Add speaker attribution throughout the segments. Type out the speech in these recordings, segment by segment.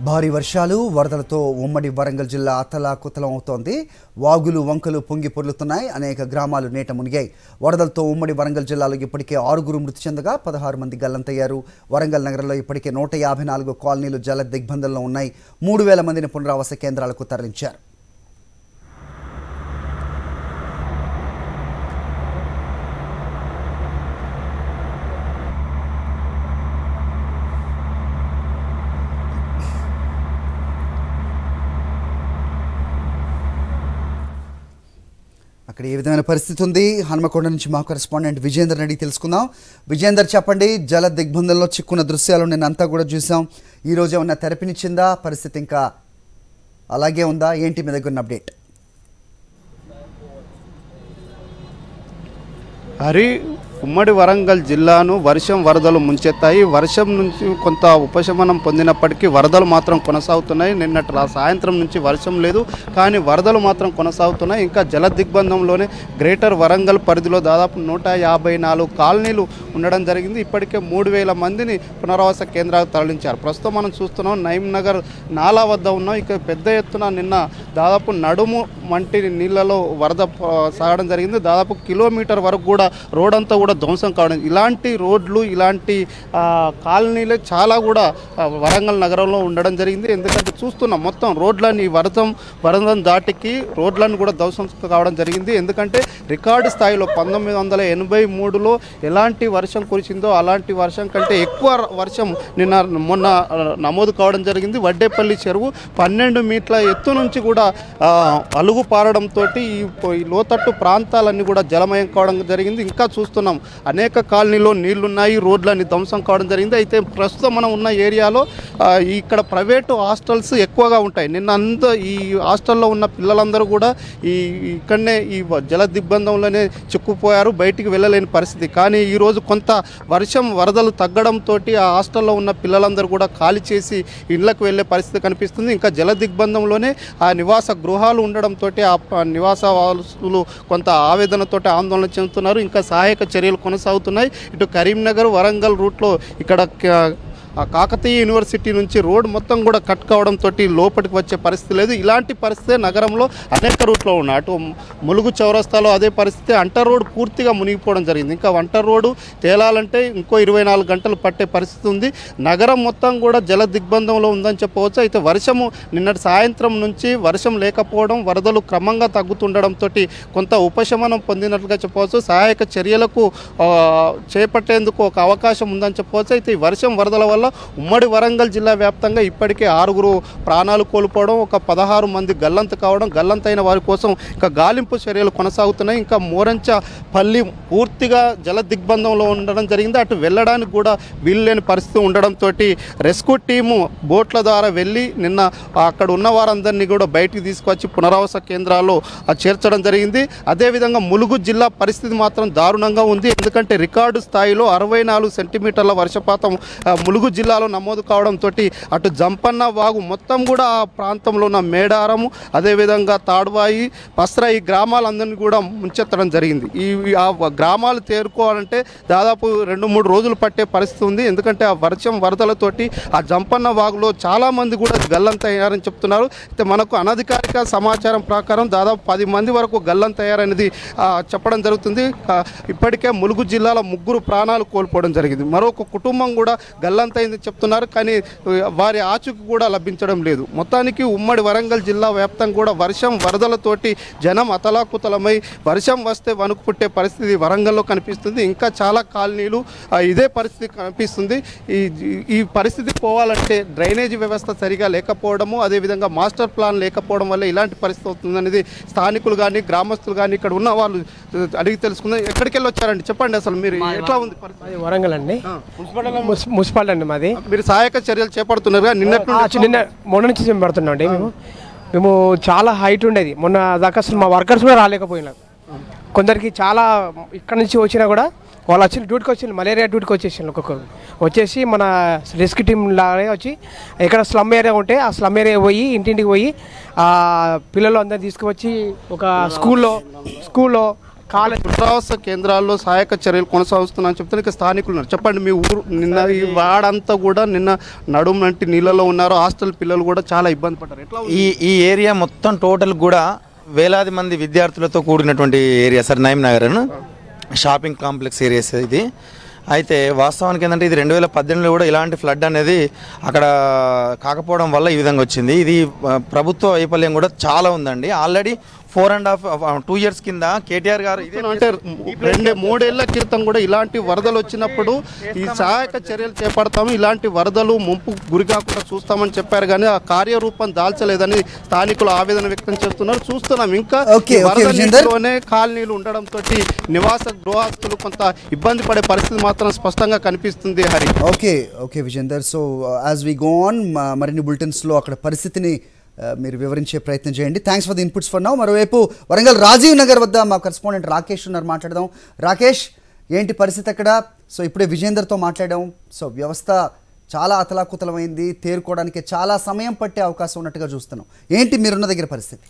Speaker 1: భారీ వర్షాలు వరదలతో ఉమ్మడి వరంగల్ జిల్లా అతలాకుతలం అవుతోంది వాగులు వంకలు పొంగి పొర్లుతున్నాయి అనేక గ్రామాలు నీట మునిగాయి వరదలతో ఉమ్మడి వరంగల్ జిల్లాలో ఇప్పటికే ఆరుగురు మృతి చెందగా పదహారు మంది గల్లంతయ్యారు వరంగల్ నగరంలో ఇప్పటికే నూట యాభై నాలుగు కాలనీలు జల దిగ్బంధంలో ఉన్నాయి మూడు వేల మందిని పునరావాస కేంద్రాలకు తరలించారు అక్కడ ఏ విధమైన పరిస్థితి ఉంది హనుమకొండ నుంచి మా కరెస్పాండెంట్ విజేందర్ అడిగి తెలుసుకుందాం విజేందర్ చెప్పండి జల దిగ్బంధంలో చిక్కున్న దృశ్యాలు నేను అంతా కూడా చూసాం ఈ రోజు ఏమన్నా తెరపినిచ్చిందా పరిస్థితి ఇంకా అలాగే ఉందా ఏంటి మీ దగ్గర ఉన్న అప్డేట్
Speaker 2: హరి ఉమ్మడి వరంగల్ జిల్లాను వర్షం వరదలు ముంచెత్తాయి వర్షం నుంచి కొంత ఉపశమనం పొందినప్పటికీ వరదలు మాత్రం కొనసాగుతున్నాయి నిన్నటి రా- సాయంత్రం నుంచి వర్షం లేదు కానీ వరదలు మాత్రం కొనసాగుతున్నాయి ఇంకా జల దిగ్బంధంలోనే గ్రేటర్ వరంగల్ పరిధిలో దాదాపు నూట యాభై నాలుగు కాలనీలు ఉండడం జరిగింది ఇప్పటికే మూడు వేల మందిని పునరావాస కేంద్రాలకు తరలించారు ప్రస్తుతం మనం చూస్తున్నాం నయీం నగర్ నాలా వద్ద ఉన్నాం ఇక పెద్ద ఎత్తున నిన్న దాదాపు నడుము వంటి నీళ్ళలో వరద ఆ, సాగడం జరిగింది దాదాపు కిలోమీటర్ వరకు కూడా రోడ్ అంతా కూడా ధ్వంసం కావడం ఇలాంటి రోడ్లు ఇలాంటి ఆ, కాలనీలు చాలా కూడా ఆ, వరంగల్ నగరంలో ఉండడం జరిగింది ఎందుకంటే చూస్తున్నాం మొత్తం రోడ్లని వరదం వరదం దాటికి రోడ్లను కూడా ధ్వంసం కావడం జరిగింది ఎందుకంటే రికార్డు స్థాయిలో పంతొమ్మిది వందల ఎనభై మూడులో ఎలాంటి వర్షం కురిసిందో అలాంటి వర్షం కంటే ఎక్కువ వర్షం నిన్న మొన్న ఆ, నమోదు కావడం జరిగింది వడ్డేపల్లి చెరువు పన్నెండు మీటర్ల ఎత్తు నుంచి కూడా ఆ, అలుగు పారడంతో ఈ పో- ఈ లోతట్టు ప్రాంతాలన్నీ కూడా జలమయం కావడం జరిగింది ఇంకా చూస్తున్నాం అనేక కాలనీలో నీళ్లున్నాయి రోడ్లన్నీ ధ్వంసం కావడం జరిగింది అయితే ప్రస్తుతం మనం ఉన్న ఏరియాలో ఆ, ఇక్కడ ప్రైవేటు హాస్టల్స్ ఎక్కువగా ఉంటాయి నిన్న అంత ఈ హాస్టల్లో ఉన్న పిల్లలందరూ కూడా ఈ ఇక్కడనే ఈ వ- జల దిగ్బంధంలోనే చిక్కుపోయారు బయటికి వెళ్ళలేని పరిస్థితి కానీ ఈరోజు కొంత వర్షం వరదలు తగ్గడంతో ఆ హాస్టల్లో ఉన్న పిల్లలందరూ కూడా ఖాళీ చేసి ఇళ్లకు వెళ్ళే పరిస్థితి కనిపిస్తుంది ఇంకా జల దిగ్బంధంలోనే ఆ నివాస గృహాలు ఉండడంతో ఆ ప- నివాస వాసులు కొంత ఆవేదనతోటి ఆందోళన చెందుతున్నారు ఇంకా సహాయక చర్యలు కొనసాగుతున్నాయి ఇటు కరీంనగర్ వరంగల్ రూట్లో ఇక్కడ క- ఆ కాకతీయ యూనివర్సిటీ నుంచి రోడ్ మొత్తం కూడా కట్ కావడంతో లోపలికి వచ్చే పరిస్థితి లేదు ఇలాంటి పరిస్థితి నగరంలో అనేక రూట్లో ఉన్నాయి అటు ములుగు చౌరస్తాలో అదే పరిస్థితి అంట రోడ్ పూర్తిగా మునిగిపోవడం జరిగింది ఇంకా వంట రోడ్డు తేలాలంటే ఇంకో ఇరవై నాలుగు గంటలు పట్టే పరిస్థితి ఉంది నగరం మొత్తం కూడా జల దిగ్బంధంలో ఉందని చెప్పవచ్చు అయితే వర్షము నిన్నటి సాయంత్రం నుంచి వర్షం లేకపోవడం వరదలు క్రమంగా తగ్గుతుండడంతో కొంత ఉపశమనం పొందినట్లుగా చెప్పవచ్చు సహాయక చర్యలకు ఆ, చేపట్టేందుకు ఒక అవకాశం ఉందని చెప్పవచ్చు అయితే ఈ వర్షం వరదల వల్ల ఉమ్మడి వరంగల్ జిల్లా వ్యాప్తంగా ఇప్పటికే ఆరుగురు ప్రాణాలు కోల్పోవడం ఒక పదహారు మంది గల్లంత కావడం గల్లంతైన వారి కోసం ఇంకా గాలింపు చర్యలు కొనసాగుతున్నాయి ఇంకా మోరంచ పల్లి పూర్తిగా జల దిగ్బంధంలో ఉండడం జరిగింది అటు వెళ్ళడానికి కూడా వీలు లేని పరిస్థితి ఉండడంతో రెస్క్యూ టీము బోట్ల ద్వారా వెళ్ళి నిన్న అక్కడ ఉన్న వారందరినీ కూడా బయటికి తీసుకొచ్చి పునరావాస కేంద్రాల్లో ఆ, చేర్చడం జరిగింది అదేవిధంగా ములుగు జిల్లా పరిస్థితి మాత్రం దారుణంగా ఉంది ఎందుకంటే రికార్డు స్థాయిలో అరవై నాలుగు సెంటీమీటర్ల వర్షపాతం ఆ, ములుగు జిల్లాలో నమోదు కావడంతో అటు జంపన్న వాగు మొత్తం కూడా ఆ ప్రాంతంలో ఉన్న మేడారము అదేవిధంగా తాడువాయి పస్రా ఈ గ్రామాలందరినీ కూడా ముంచెత్తడం జరిగింది ఈ ఈ ఆ వ- గ్రామాలు తేరుకోవాలంటే దాదాపు రెండు మూడు రోజులు పట్టే పరిస్థితి ఉంది ఎందుకంటే ఆ వర్షం వరదలతోటి ఆ జంపన్న వాగులో చాలామంది కూడా గల్లంతయ్యారని చెప్తున్నారు అయితే మనకు అనధికారిక సమాచారం ప్రకారం దాదాపు పది మంది వరకు గల్లంతయ్యారనేది ఆ, చెప్పడం జరుగుతుంది ఆ, ఇప్పటికే ములుగు జిల్లాలో ముగ్గురు ప్రాణాలు కోల్పోవడం జరిగింది మరొక కుటుంబం కూడా గల్లంతైంది చెప్తున్నారు కానీ ఆ, వారి ఆచూకీ కూడా లభించడం లేదు మొత్తానికి ఉమ్మడి వరంగల్ జిల్లా వ్యాప్తంగా కూడా వర్షం వరదలతోటి జనం అతలాకుతలమై వర్షం వస్తే వణుకు పుట్టే పరిస్థితి వరంగల్లో కనిపిస్తుంది ఇంకా చాలా కాలనీలు ఆ, ఇదే పరిస్థితి కనిపిస్తుంది ఈ ఈ పరిస్థితి పోవాలంటే డ్రైనేజీ వ్యవస్థ సరిగా లేకపోవడము అదేవిధంగా మాస్టర్ ప్లాన్ లేకపోవడం వల్ల ఇలాంటి పరిస్థితి అవుతుందనేది స్థానికులు కానీ గ్రామస్తులు కానీ ఇక్కడ ఉన్న వాళ్ళు ఆ, అడిగి తెలుసుకుందాం ఎక్కడికి వెళ్ళి వచ్చారండి చెప్పండి అసలు మీరు ఎట్లా ఉంది పరిస్థితి
Speaker 3: మాది వరంగల్ అండి మున్సి- మున్సిపాలిటీ అండి మాది
Speaker 2: మీరు సహాయక చర్యలు చేపడుతున్నారు నిన్నటి
Speaker 3: ఆ, చి- నిన్న మొన్న నుంచి మేము పడుతున్నాం అండి మేము మేము చాలా హైట్ ఉండేది మొన్న దాకా అసలు మా వర్కర్స్ కూడా రాలేకపోయినారు కొందరికి చాలా ఇక్కడ నుంచి వచ్చినా కూడా వాళ్ళు వచ్చి డ్యూటీకి వచ్చి మలేరియా డ్యూటీకి వచ్చేసిండు ఒక్కొక్కరు వచ్చేసి మన రెస్క్యూ టీం లాగే వచ్చి ఎక్కడ స్లమ్ ఏరియా ఉంటే ఆ స్లమ్ ఏరియా పోయి ఇంటింటికి పోయి ఆ పిల్లలు అందరు తీసుకువచ్చి ఒక స్కూల్లో స్కూల్లో కాలేదు
Speaker 2: పునరావాస కేంద్రాల్లో సహాయక చర్యలు కొనసాగుతున్నాయని చెప్తే ఇక స్థానికులు ఉన్నారు చెప్పండి మీ ఊరు నిన్న ఈ వాడంతా కూడా నిన్న నడుము నంటి నీళ్ళలో ఉన్నారు హాస్టల్ పిల్లలు కూడా చాలా ఇబ్బంది పడ్డారు ఎట్లా ఉంది?
Speaker 4: ఈ ఈ ఏరియా మొత్తం టోటల్ కూడా వేలాది మంది విద్యార్థులతో కూడినటువంటి ఏరియా సార్ నయం నగర్ షాపింగ్ కాంప్లెక్స్ ఏరియాస్ ఇది అయితే వాస్తవానికి ఏంటంటే ఇది రెండు వేల పద్దెనిమిదిలో కూడా ఇలాంటి ఫ్లడ్ అనేది అక్కడ కాకపోవడం వల్ల ఈ విధంగా వచ్చింది ఇది ఆ, ప్రభుత్వ వైఫల్యం కూడా చాలా ఉందండి already four and half two years కింద కేటీఆర్ గారు ఇదే
Speaker 2: అంటే రెండు మూడేళ్ల క్రితం కూడా ఇలాంటి వరదలు వచ్చినప్పుడు ఈ సహాయక చర్యలు చేపడతాము ఇలాంటి వరదలు ముంపు గురి కాకుండా చూస్తామని చెప్పారు కానీ ఆ కార్యరూపం దాల్చలేదని స్థానికులు ఆవేదన వ్యక్తం చేస్తున్నారు చూస్తున్నాం ఇంకా
Speaker 1: ఓకే,
Speaker 2: ఈ వరద
Speaker 1: ఓకే, విజేందర్.
Speaker 2: నీటిలోనే కాలనీలు ఉండడంతో నివాస గృహస్తులు కొంత ఇబ్బంది పడే పరిస్థితి మాత్రం స్పష్టంగా కనిపిస్తుంది Hari
Speaker 1: okay okay Vijender so as we go on మరిన్ని బులెటిన్స్లో అక్కడ పరిస్థితిని uh, మీరు వివరించే ప్రయత్నం చేయండి thanks for the inputs for now మరోవైపు వరంగల్ రాజీవ్ నగర్ వద్ద మా కరెస్పాండెంట్ రాకేష్ ఉన్నారు మాట్లాడదాం రాకేష్ ఏంటి పరిస్థితి అక్కడ సో ఇప్పుడే విజేందర్తో మాట్లాడాం సో వ్యవస్థ చాలా అతలాకుతలమైంది తేరుకోవడానికి చాలా సమయం పట్టే అవకాశం ఉన్నట్టుగా చూస్తున్నాం ఏంటి మీరున్న దగ్గర పరిస్థితి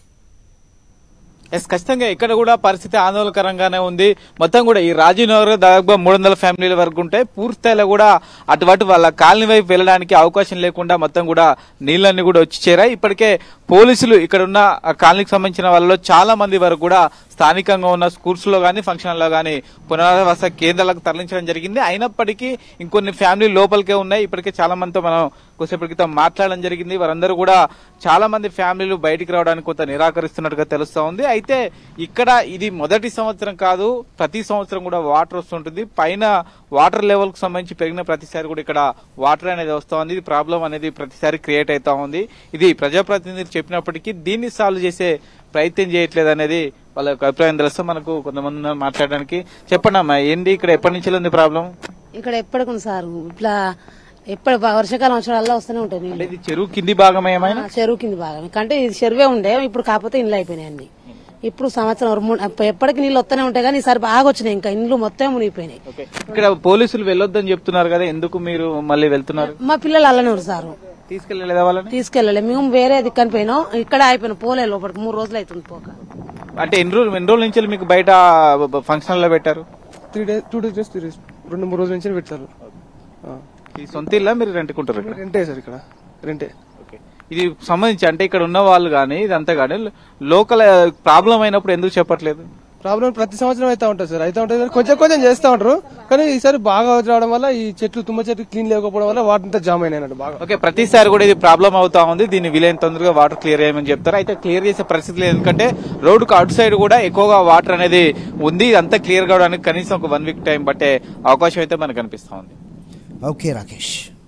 Speaker 5: ఎస్ ఖచ్చితంగా ఇక్కడ కూడా పరిస్థితి ఆందోళనకరంగానే ఉంది మొత్తం కూడా ఈ రాజీవ్ నగర్ దాదాపుగా మూడు వందల ఫ్యామిలీల వరకు ఉంటే పూర్తిస్థాయిలో కూడా అటువటు వాళ్ళ కాలనీ వైపు వెళ్ళడానికి అవకాశం లేకుండా మొత్తం కూడా నీళ్ళన్నీ కూడా వచ్చి చేరాయి ఇప్పటికే పోలీసులు ఇక్కడ ఉన్న ఆ కాలనీకి సంబంధించిన వాళ్ళలో చాలా మంది వరకు కూడా స్థానికంగా ఉన్న స్కూల్స్ లో గానీ ఫంక్షన్ లో గానీ పునరావాస కేంద్రాలకు తరలించడం జరిగింది అయినప్పటికీ ఇంకొన్ని ఫ్యామిలీ లోపలికే ఉన్నాయి ఇప్పటికే చాలా మందితో మనం కొద్దిసేపటి క్రితం మాట్లాడడం జరిగింది వారందరూ కూడా చాలా మంది ఫ్యామిలీలు బయటికి రావడానికి కొంత నిరాకరిస్తున్నట్టుగా తెలుస్తా ఉంది అయితే ఇక్కడ ఇది మొదటి సంవత్సరం కాదు ప్రతి సంవత్సరం కూడా వాటర్ వస్తుంటుంది పైన వాటర్ లెవెల్ కు సంబంధించి పెరిగిన ప్రతిసారి కూడా ఇక్కడ వాటర్ అనేది వస్తా ఉంది ఇది ప్రాబ్లం అనేది ప్రతిసారి క్రియేట్ అవుతా ఉంది ఇది ప్రజాప్రతినిధులు చెప్పినప్పటికీ దీన్ని సాల్వ్ చేసే ప్రయత్నం చేయట్లేదు అనేది వాళ్ళ యొక్క అభిప్రాయం తెలుస్తా మనకు కొంతమంది ఉన్నారు మాట్లాడడానికి చెప్పండి అమ్మా ఏంటి ఇక్కడ ఎప్పటి నుంచి ఉంది ప్రాబ్లం
Speaker 6: ఇక్కడ ఎప్పటికి సార్ ఇట్లా ఎప్పటి వర్షాకాలం వచ్చేవాళ్ళ వస్తూనే ఉంటాయి
Speaker 5: అంటే
Speaker 6: నీళ్ళు
Speaker 5: ఇది చెరువు కింది భాగం ఏమైనా
Speaker 6: ఆ, చెరువు కింది బాగా కంటే ఇది చెరువే ఉండే ఇప్పుడు కాకపోతే ఇండ్లు అయిపోయినాయి అన్ని ఇప్పుడు సంవత్సరం ఒక మూడు- అప్ప- ఎప్పటికి నీళ్ళు వస్తూనే ఉంటాయి కానీ ఈసారి బాగా వచ్చినాయి ఇంకా ఇండ్లు మొత్తం మునిగిపోయినాయి
Speaker 5: ఓకే. ఇక్కడ పోలీసులు వెళ్ళొద్దని చెప్తున్నారు కదా ఎందుకు మీరు మళ్ళీ వెళ్తున్నారు
Speaker 6: మా పిల్లలు అల్లనేవారు సారు
Speaker 5: తీసుకెళ్ళలేదా వాళ్ళని
Speaker 6: తీసుకెళ్ళలే మేము వేరే దిక్కని పోయినాం ఇక్కడ అయిపోయినాం పోలే లోపలికి మూడు రోజులు అవుతుంది పోక
Speaker 5: అంటే ఎన్ని రోజులు ఎన్ని రోజుల నుంచి మీకు బయట ఫంక్షన్ లో పెట్టారు
Speaker 3: three days two days three days రెండు మూడు రోజుల నుంచి పెడతారు
Speaker 5: ఈ సొంత ఇల్లా మీరు రెంట్కుంటారు ఇక్కడ
Speaker 3: రెంటే సార్ ఇక్కడ రెంటే
Speaker 5: ఓకే. ఇది సంబంధించి అంటే ఇక్కడ ఉన్న వాళ్ళు కానీ ఇదంతా కానీ లోకల్ ప్రాబ్లం అయినప్పుడు ఎందుకు చెప్పట్లేదు
Speaker 3: ప్రాబ్లం ప్రతి సంవత్సరం అయితే ఉంటుంది సార్ అయితే ఉంటుంది కొంచెం కొంచెం చేస్తూ ఉంటారు కానీ ఈసారి బాగా రావడం వల్ల ఈ చెట్లు తుమ్మ చెట్లు క్లీన్ లేకపోవడం వల్ల వాటింతా జామ్ అయినాయి బాగా
Speaker 5: ఓకే ప్రతిసారి కూడా ఇది ప్రాబ్లం అవుతా ఉంది దీన్ని వీలైన తొందరగా వాటర్ క్లియర్ చేయమని చెప్తారు అయితే క్లియర్ చేసే పరిస్థితి లేదు ఎందుకంటే రోడ్డుకు అటు సైడ్ కూడా ఎక్కువగా వాటర్ అనేది ఉంది అంతా క్లియర్ కావడానికి కనీసం ఒక వన్ వీక్ టైం పట్టే అవకాశం అయితే మనకు కనిపిస్తా ఉంది
Speaker 1: ఓకే రాకేష్